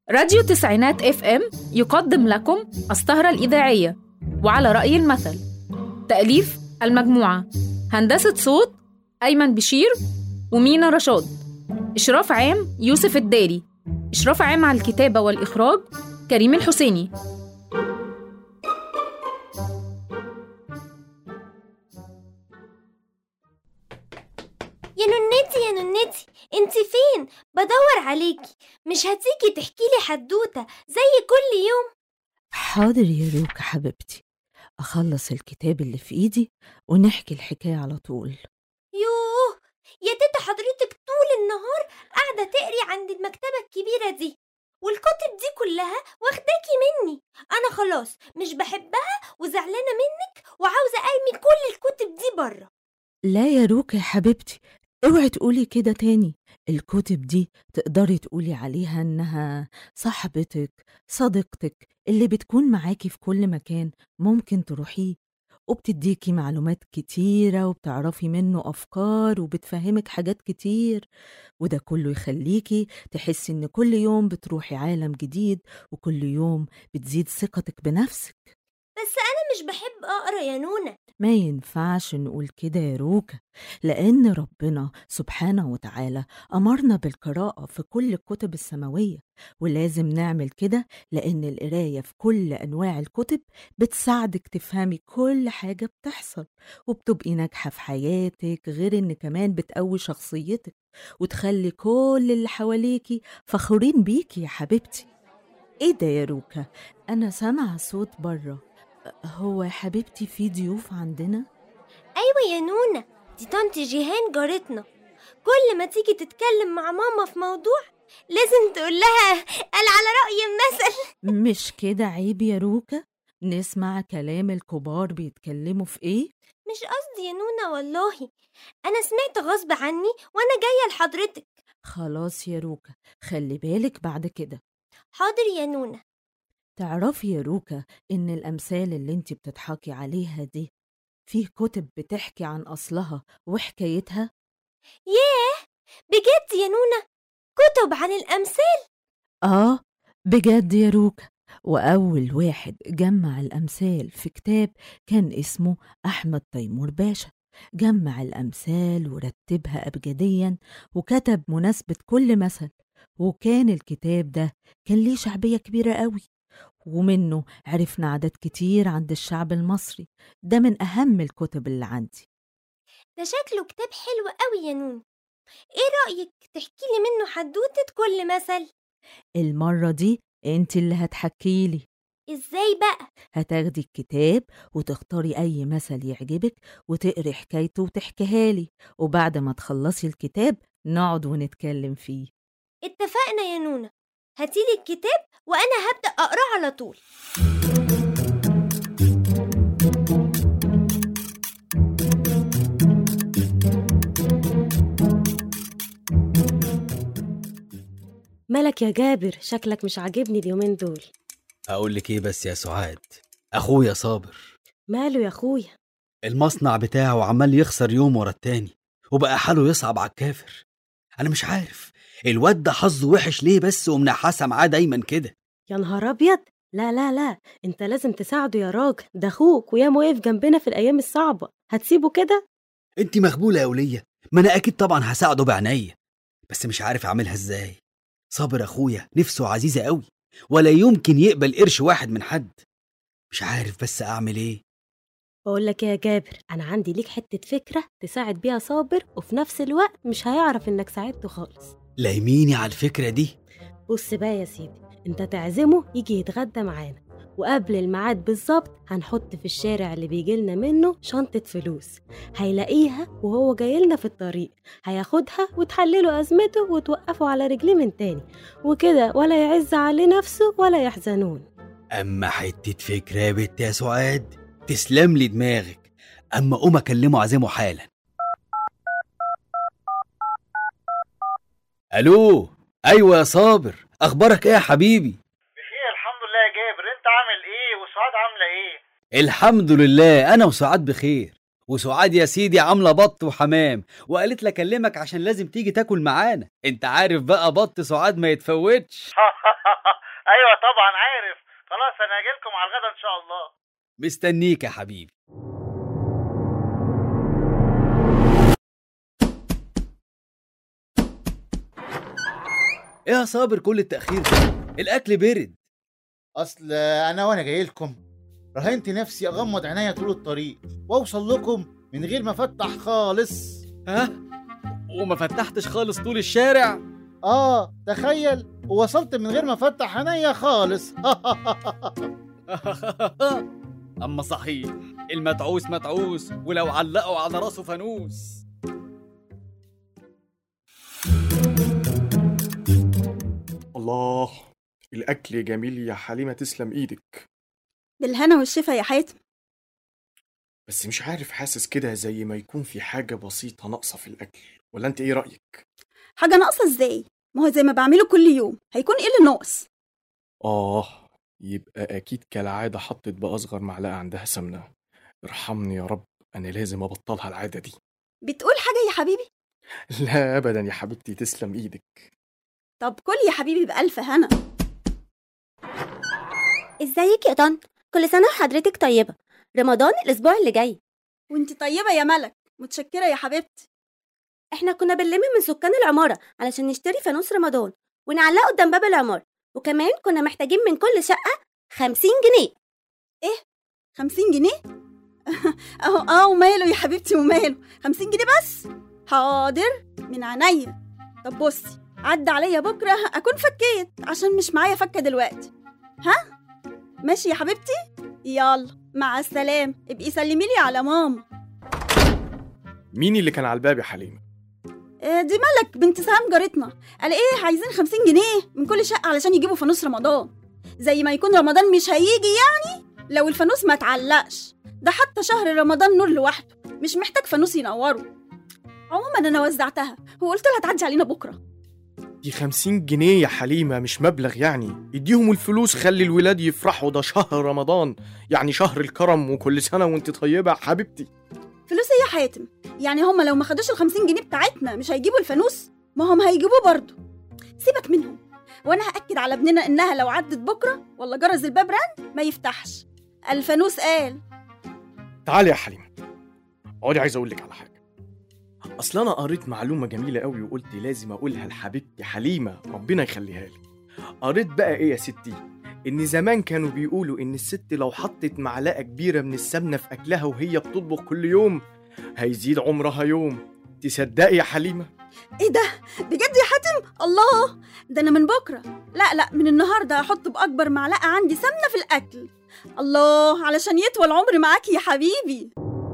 راديو تسعينات اف ام يقدم لكم السهرة الإذاعية وعلى رأي المثل تأليف المجموعة هندسة صوت أيمن بشير ومينا رشاد إشراف عام يوسف الداري إشراف عام على الكتابة والإخراج كريم الحسيني يا ننتي يا ننتي انت فين بدور عليكي مش هتيجي تحكي لي حدوته زي كل يوم حاضر يا روكا حبيبتي أخلص الكتاب اللي في إيدي ونحكي الحكاية على طول يوه يا تيتا حضرتك طول النهار قاعده تقري عند المكتبه الكبيره دي والكتب دي كلها واخداكي مني انا خلاص مش بحبها وزعلانه منك وعاوزه ارمي كل الكتب دي بره لا يا روكا يا حبيبتي اوعي تقولي كده تاني الكتب دي تقدري تقولي عليها انها صاحبتك صديقتك اللي بتكون معاكي في كل مكان ممكن تروحيه وبتديكي معلومات كتيرة وبتعرفي منه أفكار وبتفهمك حاجات كتير وده كله يخليكي تحسي إن كل يوم بتروحي عالم جديد وكل يوم بتزيد ثقتك بنفسك بس انا مش بحب اقرا يا نونا ما ينفعش نقول كده يا روكا لأن ربنا سبحانه وتعالى أمرنا بالقراءة في كل الكتب السماوية ولازم نعمل كده لأن القراية في كل أنواع الكتب بتساعدك تفهمي كل حاجة بتحصل وبتبقي ناجحة في حياتك غير إن كمان بتقوي شخصيتك وتخلي كل اللي حواليكي فخورين بيكي يا حبيبتي ايه ده يا روكا انا سامعه صوت بره هو يا حبيبتي في ضيوف عندنا ايوه يا نونا دي طنط جيهان جارتنا كل ما تيجي تتكلم مع ماما في موضوع لازم تقول لها قال على رأي المثل مش كده عيب يا روكا نسمع كلام الكبار بيتكلموا في ايه مش قصدي يا نونا والله انا سمعت غصب عني وانا جايه لحضرتك خلاص يا روكا خلي بالك بعد كده حاضر يا نونا تعرفي يا روكا إن الأمثال اللي انت بتضحكي عليها دي فيه كتب بتحكي عن أصلها وحكايتها ياه بجد يا نونا كتب عن الامثال آه بجد يا روكا وأول واحد جمع الأمثال في كتاب كان اسمه أحمد تيمور باشا جمع الأمثال ورتبها أبجديا وكتب مناسبة كل مثل وكان الكتاب ده كان ليه شعبية كبيرة قوي ومنه عرفنا عادات كتير عند الشعب المصري ده من أهم الكتب اللي عندي ده شكله كتاب حلو قوي يا نونا ايه رأيك تحكي لي منه حدوتة كل مثل المرة دي انت اللي هتحكيلي ازاي بقى هتاخدي الكتاب وتختاري أي مثل يعجبك وتقري حكايته وتحكيها لي وبعد ما تخلصي الكتاب نقعد ونتكلم فيه اتفقنا يا نونا هاتيلي الكتاب وانا هبدأ اقراه على طول مالك يا جابر شكلك مش عاجبني اليومين دول أقول لك إيه بس يا سعاد أخويا صابر ماله يا اخويا المصنع بتاعه عمال يخسر يوم ورا التاني وبقى حاله يصعب على الكافر أنا مش عارف الواد ده حظه وحش ليه بس ومنحاسة معاه دايما كده يا نهار ابيض لا لا لا انت لازم تساعده يا راجل ده اخوك وياما واقف جنبنا في الايام الصعبه هتسيبه كده انت مغبولة يا ولية ما أنا أكيد طبعا هساعده بعناية بس مش عارف أعملها إزاي صابر أخويا نفسه عزيزة قوي ولا يمكن يقبل قرش واحد من حد مش عارف بس أعمل إيه بقول لك يا جابر انا عندي ليك حته فكره تساعد بيها صابر وفي نفس الوقت مش هيعرف انك ساعدته خالص لايميني على الفكرة دي بص بقى يا سيدي انت تعزمه يجي يتغدى معانا وقبل الميعاد بالظبط هنحط في الشارع اللي بيجيلنا منه شنطة فلوس هيلاقيها وهو جايلنا في الطريق هياخدها وتحلله أزمته وتوقفه على رجليه من تاني وكده ولا يعز عليه نفسه ولا يحزنون أما حتة فكرة يا بت يا سعاد تسلم لي دماغك أما قوم أكلمه عزمه حالا ألو أيوة يا صابر أخبارك إيه يا حبيبي بخير الحمد لله يا جابر انت عامل ايه وسعاد عامله ايه الحمد لله أنا وسعاد بخير وسعاد يا سيدي عاملة بط وحمام وقالت لي أكلمك عشان لازم تيجي تاكل معانا أنت عارف بقى بط سعاد ما يتفوتش ايوه طبعا عارف خلاص انا هاجيلكم على الغدا ان شاء الله مستنيك يا حبيبي ايه يا صابر كل التأخير ده الأكل برد اصل انا وانا جاي لكم رهنت نفسي اغمض عينيا طول الطريق واوصل لكم من غير ما افتح خالص ها وما فتحتش خالص طول الشارع اه تخيل ووصلت من غير ما افتح عينيا خالص أما صحيح المتعوس متعوس ولو علقوا على راسه فانوس الله الأكل جميل يا حليمة تسلم إيدك بالهنا والشفا يا حاتم بس مش عارف حاسس كده زي ما يكون في حاجة بسيطة ناقصة في الأكل ولا أنت إيه رأيك؟ حاجة ناقصة ازاي؟ ما هو زي ما بعمله كل يوم هيكون ايه اللي ناقص؟ آه يبقى أكيد كالعادة حطت بأصغر معلقة عندها سمنة ارحمني يا رب أنا لازم أبطلها العادة دي بتقول حاجة يا حبيبي؟ لا أبدا يا حبيبتي تسلم إيدك طب كل يا حبيبي بألف هنا ازيك يا طن كل سنة وحضرتك طيبة رمضان الأسبوع اللي جاي وانت طيبة يا ملك متشكرة يا حبيبتي احنا كنا بنلم من سكان العمارة علشان نشتري فانوس رمضان ونعلقه قدام باب العمارة وكمان كنا محتاجين من كل شقة خمسين جنيه خمسين جنيه؟ اهو اه وماله يا حبيبتي وماله خمسين جنيه بس حاضر من عينيا طب بصي عدى عليا بكرة أكون فكيت عشان مش معايا فكة دلوقتي ها؟ ماشي يا حبيبتي؟ يلا مع السلامة ابقي سلمي لي على ماما مين اللي كان على الباب يا حليمة؟ آه، دي ملك بنت سهام جارتنا قال ايه عايزين خمسين جنيه من كل شقة علشان يجيبوا فانوس رمضان زي ما يكون رمضان مش هيجي يعني لو الفانوس ما اتعلقش ده حتى شهر رمضان نور لوحده مش محتاج فانوس ينوره عموما انا وزعتها وقلت لها تعدي علينا بكره دي خمسين جنيه يا حليمة مش مبلغ يعني اديهم الفلوس خلي الولاد يفرحوا ده شهر رمضان يعني شهر الكرم وكل سنة وانت طيبة يا حبيبتي فلوس ايه يا حاتم يعني هما لو ما خدوش الخمسين جنيه بتاعتنا مش هيجيبوا الفانوس ما هم هيجيبوه برضه سيبك منهم وانا هاكد على ابننا انها لو عدت بكره ولا جرس الباب رن ما يفتحش الفانوس قال تعالي يا حليمة اقعدي عايز اقول لك على حاجة اصل انا قريت معلومة جميلة قوي وقلت لازم اقولها لحبيبتي حليمة ربنا يخليها لي قريت بقى ايه يا ستي ان زمان كانوا بيقولوا ان الست لو حطت معلقة كبيرة من السمنة في اكلها وهي بتطبخ كل يوم هيزيد عمرها يوم تصدقي يا حليمة ايه ده بجد يا حاتم الله ده انا من بكره لا لا من النهارده هحط باكبر معلقه عندي سمنه في الاكل الله علشان يطول عمري معاكي يا حبيبي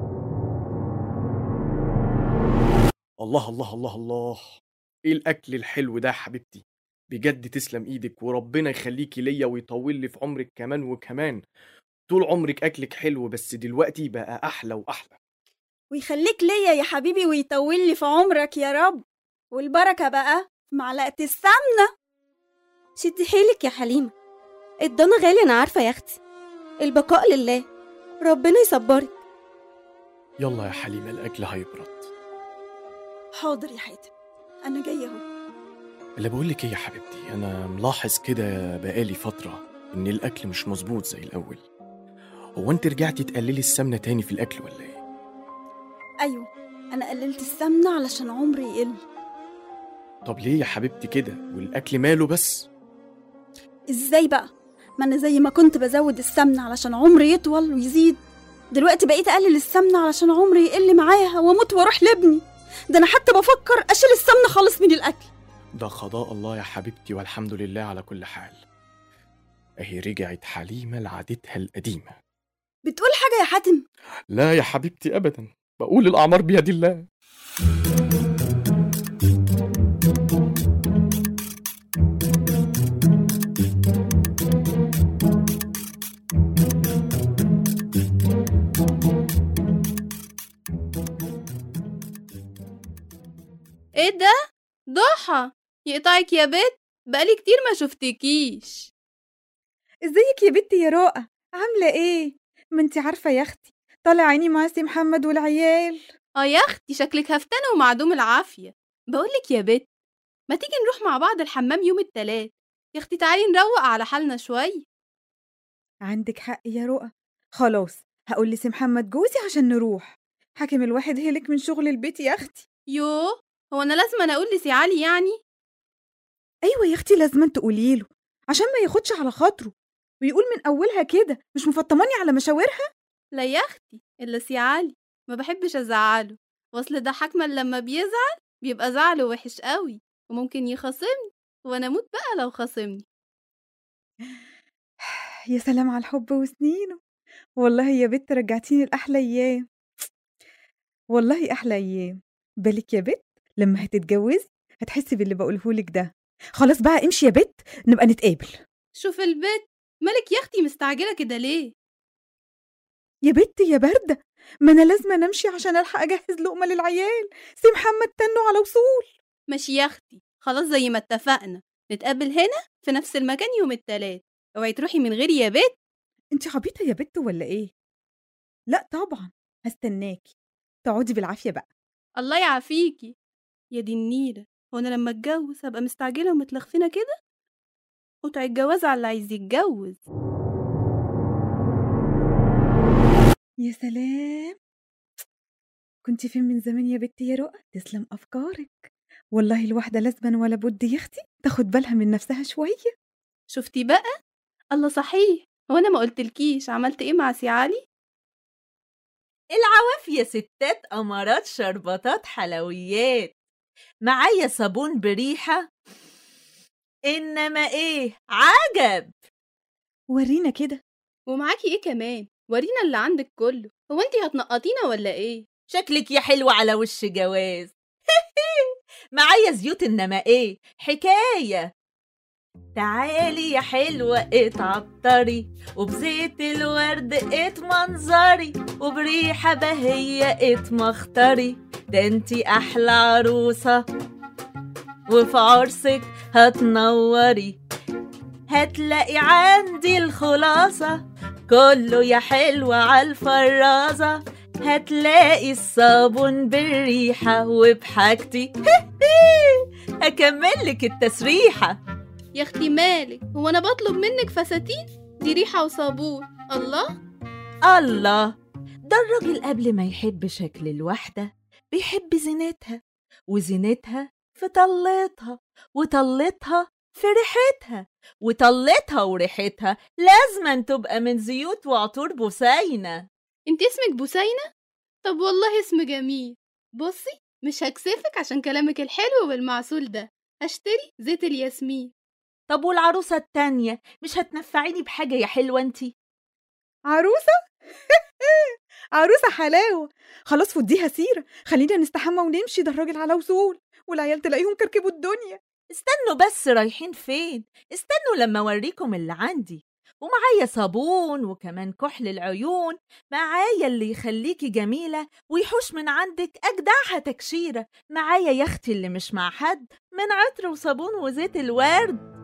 الله الله الله الله ايه الاكل الحلو ده يا حبيبتي بجد تسلم ايدك وربنا يخليكي ليا ويطول لي في عمرك كمان وكمان طول عمرك اكلك حلو بس دلوقتي بقى احلى واحلى ويخليك ليا يا حبيبي ويطول لي في عمرك يا رب والبركه بقى في معلقه السمنه شدي حيلك يا حليمة الضنا غالي أنا عارفة يا أختي البقاء لله ربنا يصبرك يلا يا حليمة الاكل هيبرد حاضر يا حاتم انا جايه اهو اللي بقول لك ايه يا حبيبتي انا ملاحظ كده بقالي فتره ان الاكل مش مظبوط زي الاول هو انت رجعتي تقللي السمنه تاني في الاكل ولا ايه ايوه انا قللت السمنه علشان عمري يقل طب ليه يا حبيبتي كده والاكل ماله بس ازاي بقى ما انا زي ما كنت بزود السمنه علشان عمري يطول ويزيد دلوقتي بقيت اقلل السمنه علشان عمري يقل معاها واموت واروح لابني ده انا حتى بفكر اشيل السمنه خالص من الاكل ده قضاء الله يا حبيبتي والحمد لله على كل حال اهي رجعت حليمه لعادتها القديمه بتقول حاجه يا حاتم لا يا حبيبتي ابدا بقول الاعمار بيد الله ايه ده ضحى يقطعك يا بت بقالي كتير ما شفتكيش ازيك يا بنتي يا رؤى عاملة ايه؟ ما انتي عارفة يا اختي طالع عيني مع سي محمد والعيال اه يا اختي شكلك هفتانة ومعدوم العافية بقولك يا بت ما تيجي نروح مع بعض الحمام يوم التلات يا اختي تعالي نروق على حالنا شوية عندك حق يا رؤى خلاص هقول لسي محمد جوزي عشان نروح حاكم الواحد هلك من شغل البيت يا اختي يوه هو انا لازم أنا اقول لسي علي يعني ايوه يا اختي لازم تقولي له عشان ما ياخدش على خاطره ويقول من اولها كده مش مفطماني على مشاورها لا يا اختي الا سي علي ما بحبش ازعله واصل ده حكما لما بيزعل بيبقى زعله وحش قوي وممكن يخاصمني وانا اموت بقى لو خاصمني يا سلام على الحب وسنينه والله يا بت رجعتيني لأحلى أيام والله أحلى أيام بالك يا بت لما هتتجوزي هتحسي باللي بقولهولك ده خلاص بقى امشي يا بت نبقى نتقابل شوف البيت مالك يا اختي مستعجلة كده ليه يا بت يا باردة ما أنا لازم أمشي عشان ألحق أجهز لقمة للعيال سي محمد تنوا على وصول ماشي يا اختي خلاص زي ما اتفقنا نتقابل هنا في نفس المكان يوم التلات اوعي تروحي من غيري يا بيت انت عبيطة يا بت ولا ايه لا طبعا هستناكي تقعدي بالعافية بقى الله يعافيكي يا دي النيلة هو انا لما اتجوز هبقى مستعجلة ومتلخفنة كده قطع الجواز على اللي عايز يتجوز يا سلام كنت فين من زمان يا بت يا رؤى تسلم أفكارك والله الواحدة لازما ولا بد يا اختي تاخد بالها من نفسها شوية شفتي بقى الله صحيح هو انا ما قلتلكيش عملت ايه مع سي علي العوافية ستات أمارات شربطات حلويات معايا صابون بريحة إنما إيه عجب ورينا كده ومعاكي ايه كمان ورينا اللي عندك كله هو انتي هتنقطينا ولا ايه شكلك يا حلوة على وش جواز معايا زيوت إنما إيه حكاية تعالي يا حلوة اتعطري وبزيت الورد اتمنظري وبريحة بهية اتمختري ده انتي أحلى عروسة وفي عرسك هتنوري هتلاقي عندي الخلاصة كله يا حلوة عالفرازة هتلاقي الصابون بالريحة وبحاجتي هكملك التسريحة يا اختي مالك هو انا بطلب منك فساتين دي ريحة وصابون الله الله ده الراجل قبل ما يحب شكل الواحدة بيحب زينتها وزينتها في طلتها وطلتها في ريحتها وطلتها وريحتها لازما تبقى من زيوت وعطور بوسينة انت اسمك بوسينة طب والله اسم جميل بصي مش هكسفك عشان كلامك الحلو والمعسول ده هشتري زيت الياسمين طب والعروسة التانية مش هتنفعيني بحاجة يا حلوة انتي عروسة عروسة حلاوة خلاص فضيها سيرة خلينا نستحمى ونمشي ده الراجل على وصول والعيال تلاقيهم كركبوا الدنيا استنوا بس رايحين فين استنوا لما اوريكم اللي عندي ومعايا صابون وكمان كحل العيون معايا اللي يخليكي جميلة ويحوش من عندك أجدعها تكشيرة معايا يا أختي اللي مش مع حد من عطر وصابون وزيت الورد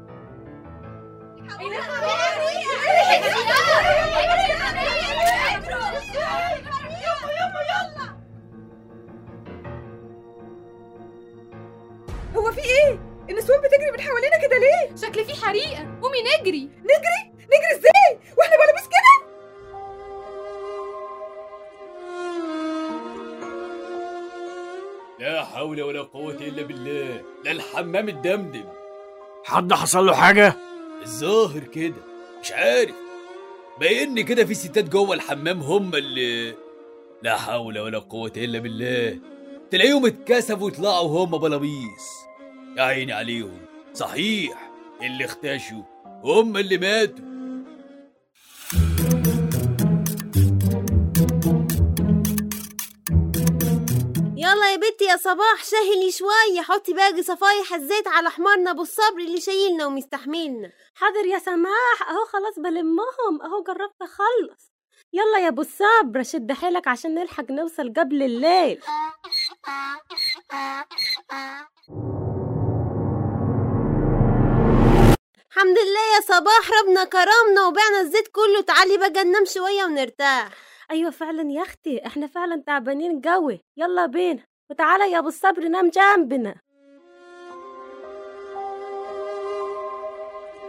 هو في ايه النسوان بتجري من حوالينا كده ليه شكل في حريقة قومي نجري نجري نجري ازاي واحنا بلابس كده لا حول ولا قوة إلا بالله ده الحمام الدمدم حد حصل له حاجة؟ الظاهر كده مش عارف باين كده في ستات جوه الحمام هم اللي لا حول ولا قوة إلا بالله تلاقيهم اتكسفوا ويطلعوا هم بلابيس يا عيني عليهم صحيح اللي اختشوا هم اللي ماتوا يلا يا بنتي يا صباح شهلي شوية حطي باقي صفايح الزيت على حمارنا ابو الصبر اللي شايلنا ومستحملنا حاضر يا سماح اهو خلاص بلمهم اهو جربت اخلص يلا يا ابو الصبر شد حيلك عشان نلحق نوصل قبل الليل الحمد لله يا صباح ربنا كرمنا وبعنا الزيت كله تعالي بقى ننام شوية ونرتاح ايوه فعلا يا اختي احنا فعلا تعبانين قوي يلا بينا وتعالى يا ابو الصبر نام جنبنا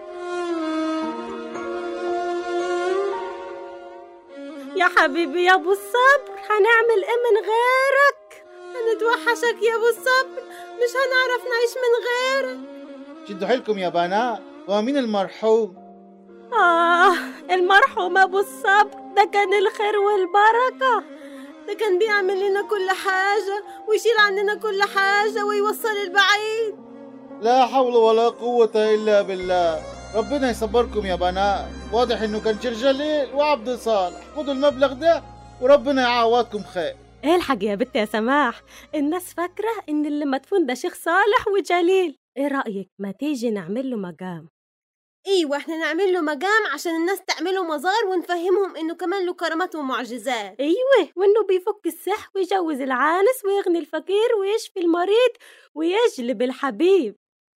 يا حبيبي يا ابو الصبر هنعمل ايه من غيرك هنتوحشك يا ابو الصبر مش هنعرف نعيش من غيرك شدوا حيلكم يا بنات هو مين المرحوم آه المرحوم أبو الصبر ده كان الخير والبركة ده كان بيعمل لنا كل حاجة ويشيل عننا كل حاجة ويوصل البعيد لا حول ولا قوة إلا بالله ربنا يصبركم يا بنات واضح إنه كان شيخ جليل وعبد صالح خدوا المبلغ ده وربنا يعوضكم خير الحق يا بنت يا سماح الناس فاكرة إن اللي مدفون ده شيخ صالح وجليل إيه رأيك ما تيجي نعمل له مقام ايوه احنا نعمل له مقام عشان الناس تعمله مزار ونفهمهم انه كمان له كرامات ومعجزات ايوه وانه بيفك السح ويجوز العانس ويغني الفقير ويشفي المريض ويجلب الحبيب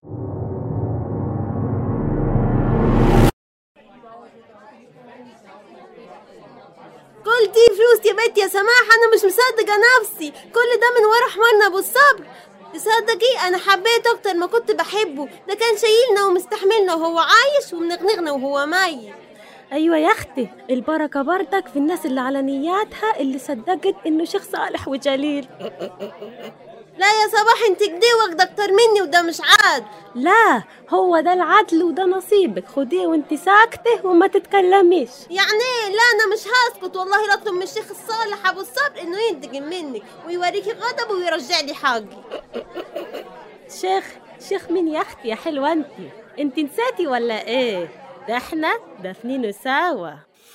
كل دي فلوس يا بنت يا سماح انا مش مصدقه نفسي كل ده من ورا حمارنا ابو الصبر تصدقي انا حبيته اكتر ما كنت بحبه ده كان شايلنا ومستحملنا وهو عايش ومنغنغنا وهو ميت ايوه يا اختي البركه بردك في الناس اللي على نياتها اللي صدقت انه شيخ صالح وجليل لا يا صباح انت كده واخده اكتر مني وده مش عاد لا هو ده العدل وده نصيبك خديه وانت ساكته وما تتكلميش يعني ايه لا انا مش هسكت والله لا اطلب من الشيخ الصالح ابو الصبر انه ينتقم منك ويوريكي غضبه ويرجع لي حقي شيخ شيخ مين يا اختي يا حلوه انت انت نسيتي ولا ايه ده احنا دافنينه سوا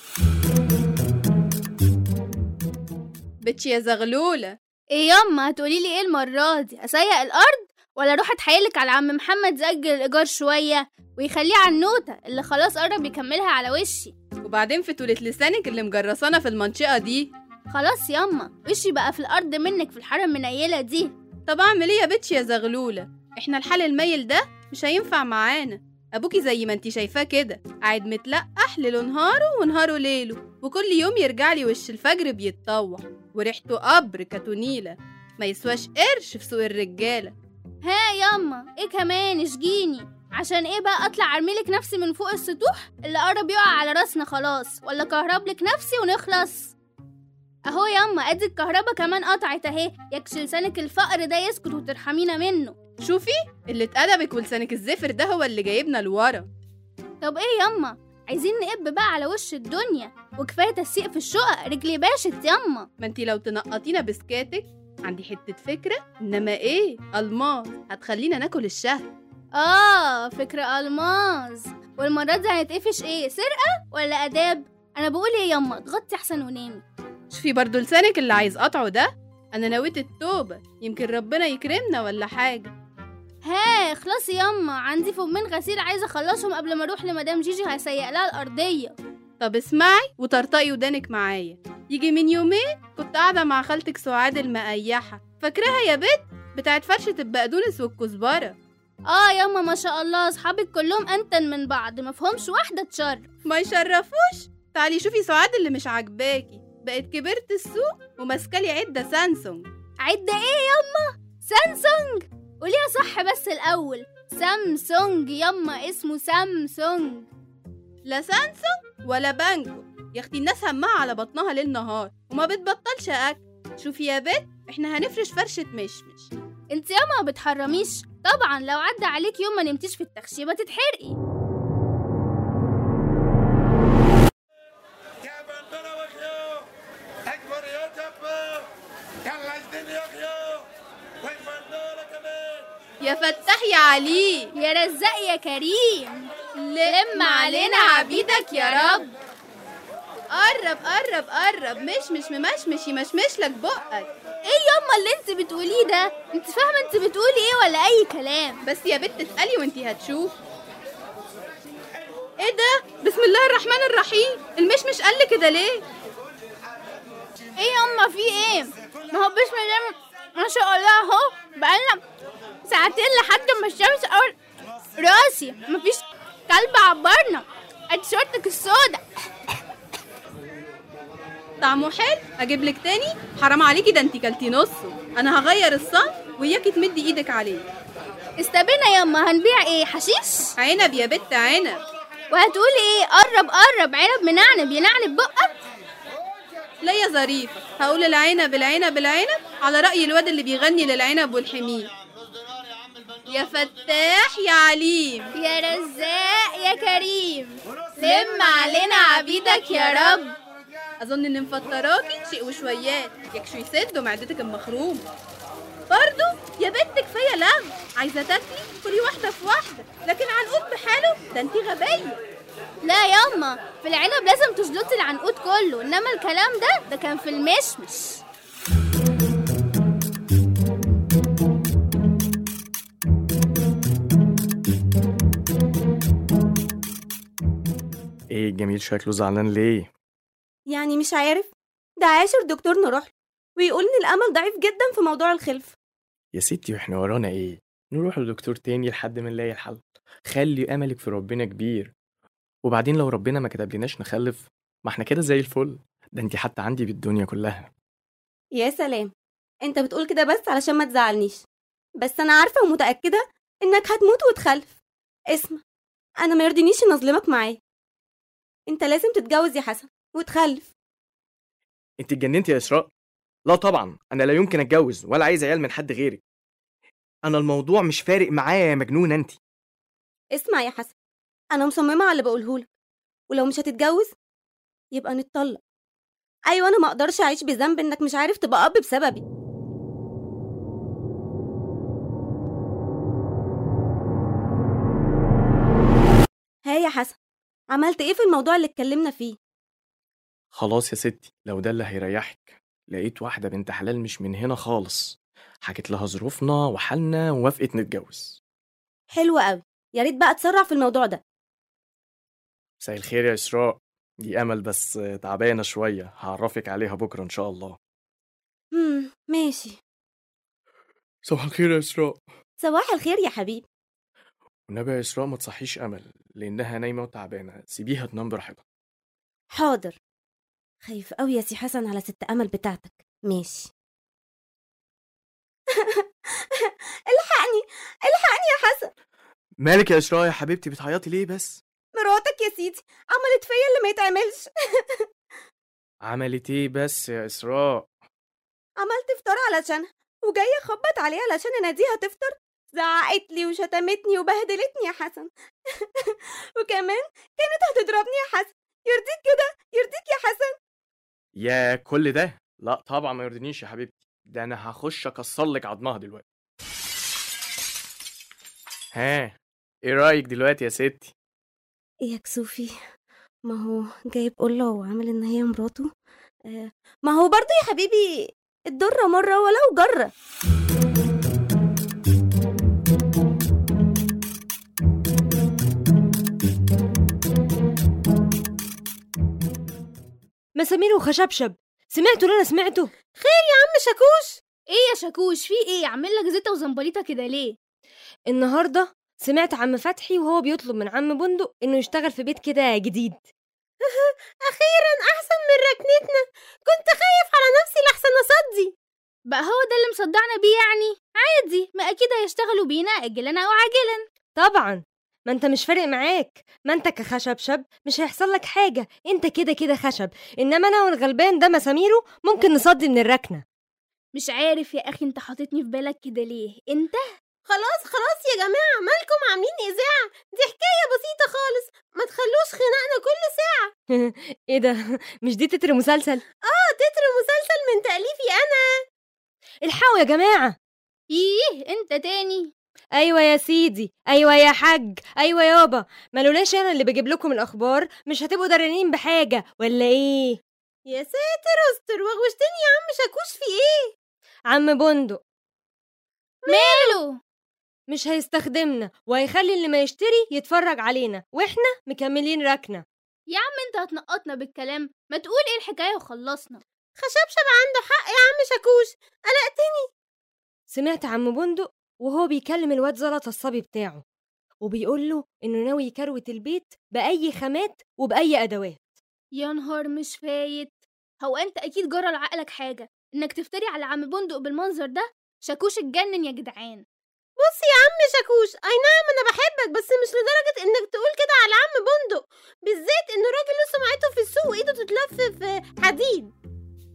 بتش يا زغلولة ايه ياما هتقولي لي ايه المرة دي اسيق الارض ولا اروح اتحايلك على عم محمد يأجل الايجار شوية ويخليه على النوتة اللي خلاص قرب يكملها على وشي وبعدين في طولة لسانك اللي مجرسانة في المنطقة دي خلاص ياما وشي بقى في الارض منك في الحارة المنيلة دي طب اعمل ايه يا بتش يا زغلولة احنا الحال الميل ده مش هينفع معانا ابوكي زي ما انتي شايفاه كده قاعد متلقح ليله نهاره ونهاره ليله وكل يوم يرجع لي وش الفجر بيتطوح وريحته قبر كتونيلة ما يسواش قرش في سوق الرجالة ها ياما ايه كمان اشجيني عشان ايه بقى اطلع ارميلك نفسي من فوق السطوح اللي قرب يقع على راسنا خلاص ولا كهربلك نفسي ونخلص اهو ياما ادي الكهربا كمان قطعت اهي يكش لسانك الفقر ده يسكت وترحمينا منه شوفي اللي اتقلبك ولسانك الزفر ده هو اللي جايبنا لورا طب ايه ياما عايزين نقب بقى على وش الدنيا وكفايه تسيق في الشقق رجلي باشت ياما ما انتي لو تنقطينا بسكاتك عندي حتة فكرة انما ايه الماس هتخلينا ناكل الشهر اه فكرة الماظ والمرة دي هنتقفش ايه سرقة ولا اداب انا بقول ايه ياما تغطي احسن ونامي شوفي برضو لسانك اللي عايز قطعه ده انا نويت التوبة يمكن ربنا يكرمنا ولا حاجة ها خلاص ياما عندي فمين غسيل عايزه اخلصهم قبل ما اروح لمدام جيجي هسيق لها الارضيه طب اسمعي وطرطقي ودانك معايا يجي من يومين كنت قاعدة مع خالتك سعاد المقيحة فاكراها يا بت بتاعت فرشة البقدونس والكزبرة اه ياما ما شاء الله اصحابك كلهم انتن من بعض مفهومش واحده تشرف ما يشرفوش تعالي شوفي سعاد اللي مش عاجباكي بقت كبرت السوق وماسكالي عدة سامسونج عدة ايه ياما سامسونج قوليها صح بس الاول سامسونج ياما اسمه سامسونج لا سامسونج ولا بانكو يا اختي الناس همها على بطنها ليل نهار وما بتبطلش اكل شوفي يا بت احنا هنفرش فرشة مشمش انت ياما ما بتحرميش طبعا لو عدى عليك يوم ما نمتيش في التخشيبه تتحرقي يا فتح يا علي يا رزاق يا كريم لم علينا عبيدك يا رب قرب قرب قرب مش مش ممشمش يمشمش لك بقك ايه ياما اللي انت بتقوليه ده انت فاهمه انت بتقولي ايه ولا اي كلام بس يا بت اسالي وانتي هتشوف ايه ده بسم الله الرحمن الرحيم المشمش قال لي كده ليه ايه ياما في ايه ما هو بسم الله ما شاء الله اهو بقالنا ساعتين لحد ما الشمس اول راسي مفيش كلب عبرنا ادي شورتك السودا طعمه حلو اجيب لك تاني حرام عليكي ده انتي كلتي نصه انا هغير الصنف وياكي تمدي ايدك عليه استبينا ياما هنبيع ايه حشيش عنب يا بت عنب وهتقولي ايه قرب قرب عنب منعنب ينعنب بقك لا يا ظريفة هقول العنب العنب العنب على رأي الواد اللي بيغني للعنب والحمير يا فتاح يا عليم يا رزاق يا كريم لم علينا عبيدك يا رب أظن إن مفطراكي شيء وشويات يكشوا يسدوا معدتك المخرومة برضو يا بنت كفاية لغو عايزة تاكلي كلي واحدة في واحدة لكن عنقود بحاله ده انتي غبية لا ياما في العنب لازم تشلطي العنقود كله انما الكلام ده ده كان في المشمش ايه الجميل شكله زعلان ليه يعني مش عارف ده عاشر دكتور نروح له ويقول ان الامل ضعيف جدا في موضوع الخلف يا ستي واحنا ورانا ايه نروح لدكتور تاني لحد ما نلاقي الحل خلي املك في ربنا كبير وبعدين لو ربنا ما كتبلناش نخلف ما احنا كده زي الفل ده انتي حتى عندي بالدنيا كلها يا سلام انت بتقول كده بس علشان ما تزعلنيش بس انا عارفه ومتاكده انك هتموت وتخلف اسمع انا ما يرضينيش ان اظلمك معايا انت لازم تتجوز يا حسن وتخلف انت اتجننتي يا اسراء لا طبعا انا لا يمكن اتجوز ولا عايز عيال من حد غيرك انا الموضوع مش فارق معايا يا مجنونه انت اسمع يا حسن انا مصممه على اللي بقولهولك ولو مش هتتجوز يبقى نتطلق ايوه انا ما اقدرش اعيش بذنب انك مش عارف تبقى اب بسببي ها يا حسن عملت ايه في الموضوع اللي اتكلمنا فيه خلاص يا ستي لو ده اللي هيريحك لقيت واحده بنت حلال مش من هنا خالص حكيت لها ظروفنا وحالنا ووافقت نتجوز حلو قوي يا ريت بقى تسرع في الموضوع ده مساء الخير يا اسراء دي امل بس تعبانه شويه هعرفك عليها بكره ان شاء الله امم ماشي صباح الخير يا اسراء صباح الخير يا حبيبي والنبي يا اسراء ما تصحيش امل لانها نايمه وتعبانه سيبيها تنام براحتها حاضر خايف قوي يا سي حسن على ست امل بتاعتك ماشي الحقني الحقني يا حسن مالك يا اسراء يا حبيبتي بتعيطي ليه بس مراتك يا سيدي عملت فيا اللي ما يتعملش عملت ايه بس يا اسراء عملت فطار علشانها وجايه اخبط عليها علشان اناديها تفطر زعقت لي وشتمتني وبهدلتني يا حسن وكمان كانت هتضربني يا حسن يرضيك كده يرضيك يا حسن يا كل ده لا طبعا ما يرضينيش يا حبيبتي ده انا هخش اكسر لك عضمها دلوقتي ها ايه رايك دلوقتي يا ستي ايه يا كسوفي ما هو جايب قلة وعامل ان هي مراته آه ما هو برضه يا حبيبي الضرة مرة ولو جرة مسامير وخشبشب سمعتوا اللي انا سمعته خير يا عم شاكوش ايه يا شاكوش في ايه عامل لك زيته وزنبليطه كده ليه النهارده سمعت عم فتحي وهو بيطلب من عم بندق انه يشتغل في بيت كده جديد اخيرا احسن من ركنتنا كنت خايف على نفسي لحسن اصدي بقى هو ده اللي مصدعنا بيه يعني عادي ما اكيد هيشتغلوا بينا اجلا او عاجلا طبعا ما انت مش فارق معاك ما انت كخشبشب مش هيحصل لك حاجه انت كده كده خشب انما انا والغلبان ده مساميره ممكن نصدي من الركنه مش عارف يا اخي انت حاططني في بالك كده ليه انت خلاص خلاص يا جماعة مالكم عاملين إذاعة دي حكاية بسيطة خالص ما تخلوش خناقنا كل ساعة ايه ده مش دي تتر مسلسل آه تتر مسلسل من تأليفي أنا الحقوا يا جماعه ايه انت تاني ايوه يا سيدي ايوه يا حاج ايوه يابا ما لولاش انا اللي بجيب لكم الاخبار مش هتبقوا درانين بحاجه ولا ايه يا ساتر استر وغوشتني يا عم شاكوش في ايه عم بندق ماله مش هيستخدمنا وهيخلي اللي ما يشتري يتفرج علينا واحنا مكملين ركنه يا عم انت هتنقطنا بالكلام ما تقول ايه الحكايه وخلصنا خشبشب عنده حق يا عم شاكوش قلقتني سمعت عم بندق وهو بيكلم الواد زلطة الصبي بتاعه وبيقول له انه ناوي يكروت البيت باي خامات وباي ادوات يا نهار مش فايت هو انت اكيد جرى لعقلك حاجه انك تفتري على عم بندق بالمنظر ده شاكوش اتجنن يا جدعان بص يا عم شاكوش اي نعم انا بحبك بس مش لدرجة انك تقول كده على عم بندق بالذات انه راجل له سمعته في السوق وايده تتلف في حديد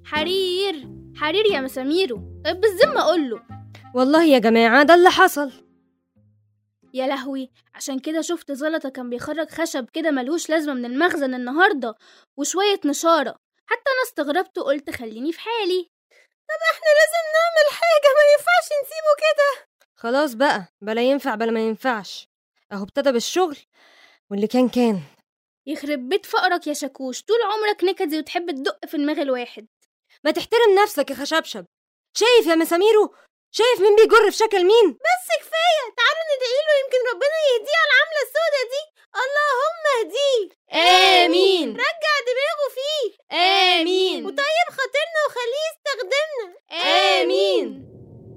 حرير حرير يا مساميرو طيب بالذمة أقول له والله يا جماعة ده اللي حصل يا لهوي عشان كده شفت زلطة كان بيخرج خشب كده ملهوش لازمة من المخزن النهاردة وشوية نشارة حتى أنا استغربت وقلت خليني في حالي طب احنا لازم نعمل حاجة ما ينفعش نسيبه كده خلاص بقى بلا ينفع بلا ما ينفعش اهو ابتدى بالشغل واللي كان كان يخرب بيت فقرك يا شاكوش طول عمرك نكدي وتحب تدق في دماغ الواحد ما تحترم نفسك يا خشبشب شايف يا مساميرو شايف مين بيجر في شكل مين بس كفاية تعالوا ندعي له يمكن ربنا يهديه على العملة السودة دي اللهم اهديه آمين. رجع دماغه فيه آمين. وطيب خاطرنا وخليه يستخدمنا آمين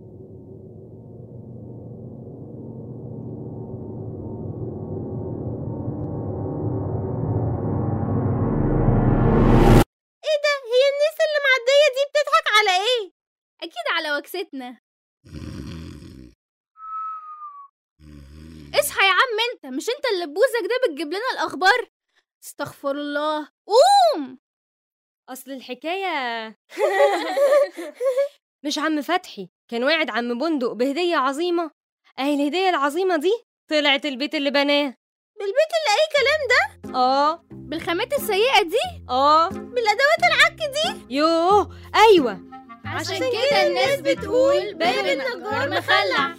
ايه ده هي الناس اللي معدية دي بتضحك على ايه أكيد على وكستنا اصحى يا عم انت مش انت اللي بوزك ده بتجيب لنا الأخبار استغفر الله قوم اصل الحكايه مش عم فتحي كان واعد عم بندق بهديه عظيمه اهي الهديه العظيمه دي طلعت البيت اللي بناه بالبيت اللي اي كلام ده اه بالخامات السيئة دي اه بالادوات العك دي يوه ايوه عشان كده الناس بتقول باب النجار مخلع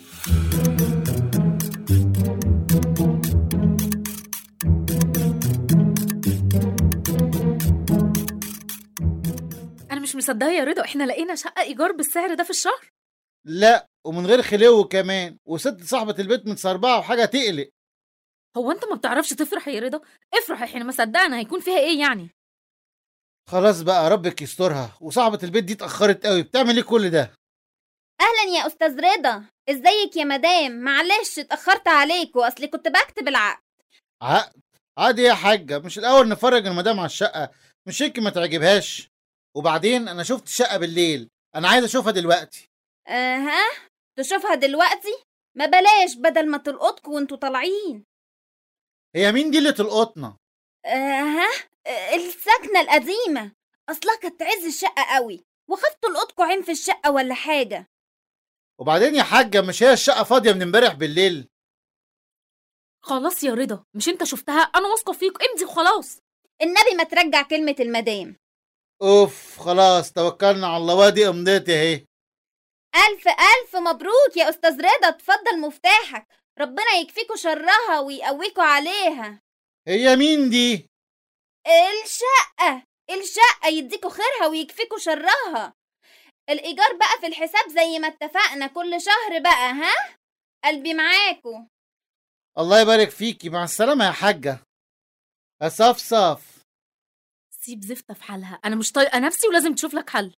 انا مش مصدقه يا رضا احنا لقينا شقه ايجار بالسعر ده في الشهر لا ومن غير خلو كمان وست صاحبة البيت متسربعة وحاجة تقلق هو انت ما بتعرفش تفرح يا رضا افرح احنا ما صدقنا هيكون فيها ايه يعني خلاص بقى ربك يسترها وصاحبة البيت دي اتأخرت قوي بتعمل ايه كل ده اهلا يا استاذ رضا ازيك يا مدام معلش اتاخرت عليكوا اصلي كنت بكتب العقد عقد عادي يا حاجة مش الأول نفرج المدام على الشقة مش يمكن ما تعجبهاش وبعدين أنا شفت الشقة بالليل أنا عايز أشوفها دلوقتي اها تشوفها دلوقتي ما بلاش بدل ما تلقطكوا وانتوا طالعين هي مين دي اللي تلقطنا اها السكنة القديمة اصلها كانت تعز الشقة قوي وخفت تلقطكوا عين في الشقة ولا حاجة وبعدين يا حاجة مش هي الشقة فاضية من امبارح بالليل خلاص يا رضا مش انت شفتها انا واثقه فيك امضي وخلاص النبي ما ترجع كلمة المدام أوف خلاص توكلنا على الله وادي أمضيتي أهي ألف ألف مبروك يا أستاذ رضا اتفضل مفتاحك ربنا يكفيكوا شرها ويقويكوا عليها هي مين دي الشقة الشقة يديكوا خيرها ويكفيكوا شرها الإيجار بقى في الحساب زي ما اتفقنا كل شهر بقى ها قلبي معاكوا الله يبارك فيكي مع السلامة يا حاجة أصفصف سيب زفته في حالها انا مش طايقه نفسي ولازم تشوف لك حل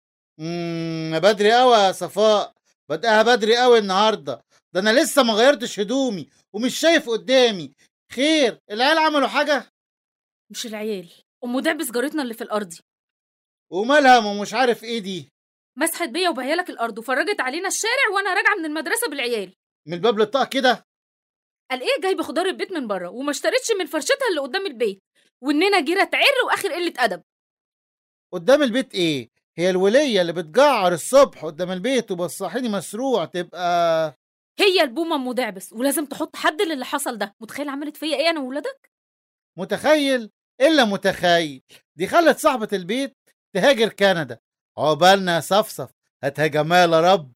امم بدري قوي يا صفاء بدأها بدري قوي النهارده ده انا لسه ما غيرتش هدومي ومش شايف قدامي خير العيال عملوا حاجه مش العيال ام دعبس جارتنا اللي في الارض ومالها ومش عارف ايه دي مسحت بيا وبعيالك الارض وفرجت علينا الشارع وانا راجعه من المدرسه بالعيال من الباب للطاق كده قال ايه جايبه خضار البيت من بره وما اشتريتش من فرشتها اللي قدام البيت واننا جيره تعر واخر قله ادب قدام البيت ايه هي الوليه اللي بتجعر الصبح قدام البيت وبصحيني مسروع تبقى هي البومه ام دعبس ولازم تحط حد للي حصل ده متخيل عملت فيا ايه انا وولادك متخيل الا متخيل دي خلت صاحبه البيت تهاجر كندا عقبالنا يا صفصف هاتها جمال يا رب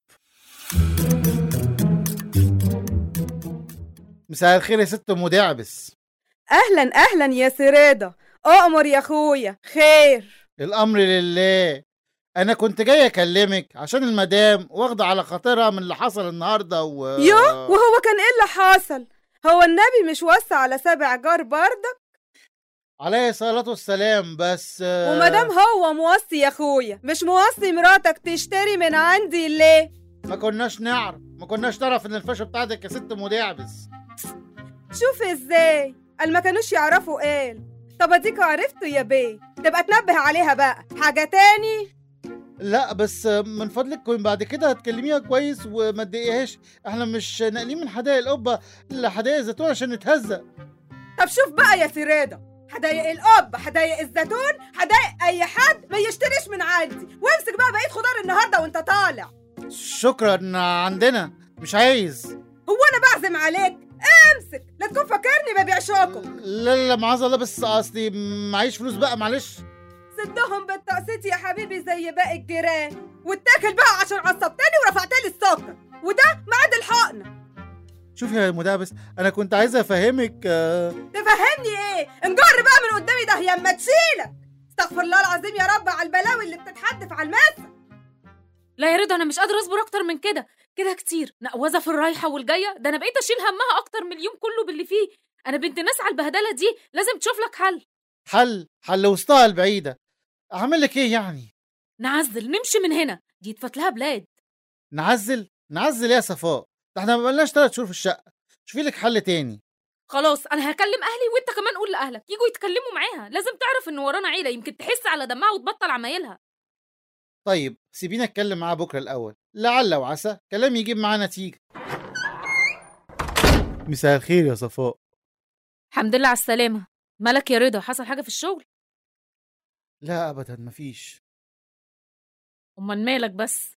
مساء الخير يا ست ام دعبس اهلا اهلا يا سرادة اؤمر يا اخويا خير الامر لله انا كنت جاي اكلمك عشان المدام واخده على خاطرها من اللي حصل النهارده و يو وهو كان ايه اللي حصل هو النبي مش وصى على سبع جار بردك عليه الصلاه والسلام بس ومادام هو موصي يا اخويا مش موصي مراتك تشتري من عندي ليه ما كناش نعرف ما كناش نعرف ان الفاشة بتاعتك يا ست ام دعبس شوف ازاي قال ما كانوش يعرفوا قال طب اديكوا عرفتوا يا بيه تبقى تنبه عليها بقى حاجة تاني لا بس من فضلك كون بعد كده هتكلميها كويس وما تضايقيهاش احنا مش ناقلين من حدائق القبه لحدائق الزيتون عشان نتهزق طب شوف بقى يا سرادة هضايق القب هضايق الزيتون هضايق اي حد ما يشتريش من عندي وامسك بقى بقيت خضار النهارده وانت طالع شكرا عندنا مش عايز هو انا بعزم عليك امسك لا تكون فاكرني ببيع شوكو لا لا معاذ الله بس اصلي معيش فلوس بقى معلش سدهم بالتقسيط يا حبيبي زي باقي الجيران واتاكل بقى عشان عصبتني ورفعت لي السكر وده ميعاد الحقنه شوف يا مدابس انا كنت عايز افهمك آه، تفهمني ايه انجر بقى من قدامي ده يا اما تشيلك استغفر الله العظيم يا رب على البلاوي اللي بتتحدف على المسا لا يا رضا انا مش قادره اصبر اكتر من كده كده كتير نقوزه في الرايحه والجايه ده انا بقيت اشيل همها اكتر من اليوم كله باللي فيه انا بنت ناس على البهدله دي لازم تشوف لك حل حل حل وسطها البعيده اعمل لك ايه يعني نعزل نمشي من هنا دي اتفت لها بلاد نعزل نعزل يا صفاء ده احنا ما بقالناش ثلاث شهور في الشقه شوفي لك حل تاني خلاص انا هكلم اهلي وانت كمان قول لاهلك يجوا يتكلموا معاها لازم تعرف ان ورانا عيله يمكن تحس على دمها وتبطل عمايلها طيب سيبينا اتكلم معاه بكره الاول لعل وعسى كلام يجيب معاه نتيجه مساء الخير يا صفاء الحمد لله على السلامه مالك يا رضا حصل حاجه في الشغل لا ابدا مفيش امال مالك بس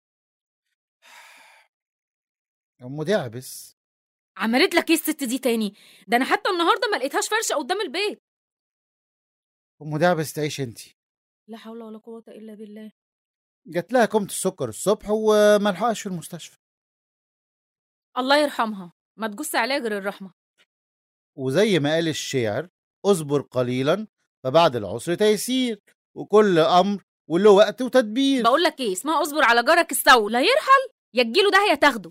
ام دعبس عملت لك ايه الست دي تاني ده انا حتى النهارده ما لقيتهاش فرشه قدام البيت ام دعبس تعيش انتي لا حول ولا قوه الا بالله جات لها كومة السكر الصبح وما لحقش في المستشفى الله يرحمها ما تجس عليها غير الرحمه وزي ما قال الشعر اصبر قليلا فبعد العسر تيسير وكل امر وله وقت وتدبير بقول لك ايه اسمها اصبر على جارك السو لا يرحل يا تجيله ده يا تاخده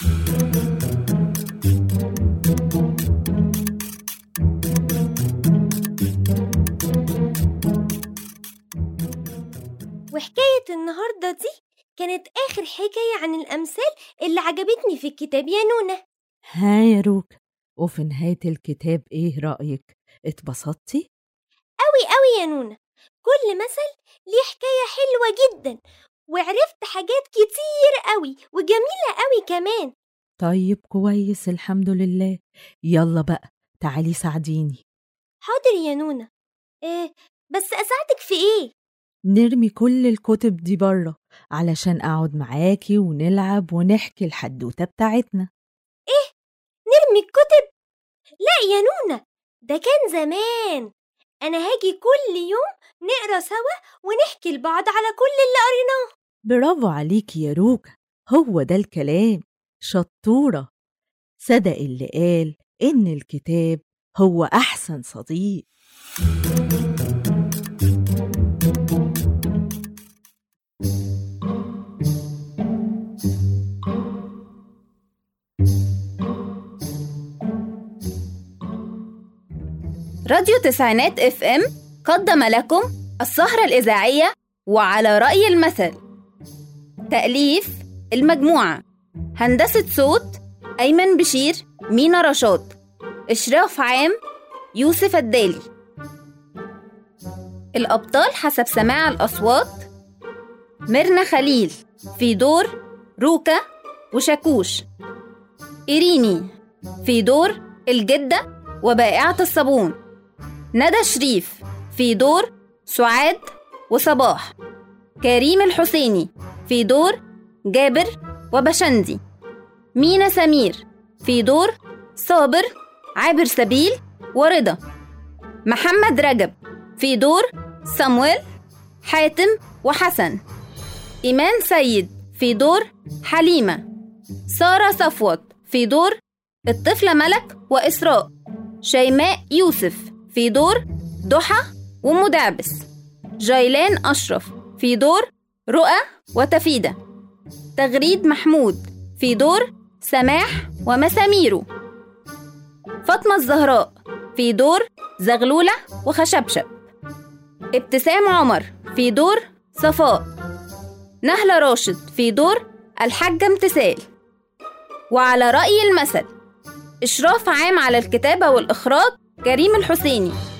وحكاية النهاردة دي كانت آخر حكاية عن الأمثال اللي عجبتني في الكتاب يا نونة ها يا روكا وفي نهاية الكتاب ايه رأيك اتبسطتي؟ أوي أوي يا نونة كل مثل ليه حكاية حلوة جدا وعرفت حاجات كتير أوي وجميلة أوي كمان طيب كويس الحمد لله يلا بقى تعالي ساعديني حاضر يا نونة إيه بس أساعدك في إيه؟ نرمي كل الكتب دي بره علشان اقعد معاكي ونلعب ونحكي الحدوتة بتاعتنا إيه؟ نرمي الكتب؟ لا يا نونة ده كان زمان أنا هاجي كل يوم نقرا سوا ونحكي لبعض على كل اللي قريناه برافو عليكي يا روكا هو ده الكلام شطورة صدق اللي قال إن الكتاب هو أحسن صديق راديو تسعينات اف ام قدم لكم السهرة الإذاعية وعلى رأي المثل تأليف المجموعة هندسة صوت أيمن بشير مينا رشاد إشراف عام يوسف الدالي الأبطال حسب سماع الأصوات ميرنا خليل في دور روكا وشاكوش إيريني في دور الجدة وبائعة الصابون ندى شريف في دور سعاد وصباح كريم الحسيني في دور جابر وبشندي مينا سمير في دور صابر عابر سبيل ورضا محمد رجب في دور صمويل حاتم وحسن إيمان سيد في دور حليمة سارة صفوت في دور الطفلة ملك وإسراء شيماء يوسف في دور ضحى ومدعبس جيلان أشرف في دور رؤى وتفيدة تغريد محمود في دور سماح ومساميرو فاطمة الزهراء في دور زغلولة وخشبشب ابتسام عمر في دور صفاء نهلة راشد في دور الحاجة امتثال وعلى رأي المثل إشراف عام على الكتابة والإخراج كريم الحسيني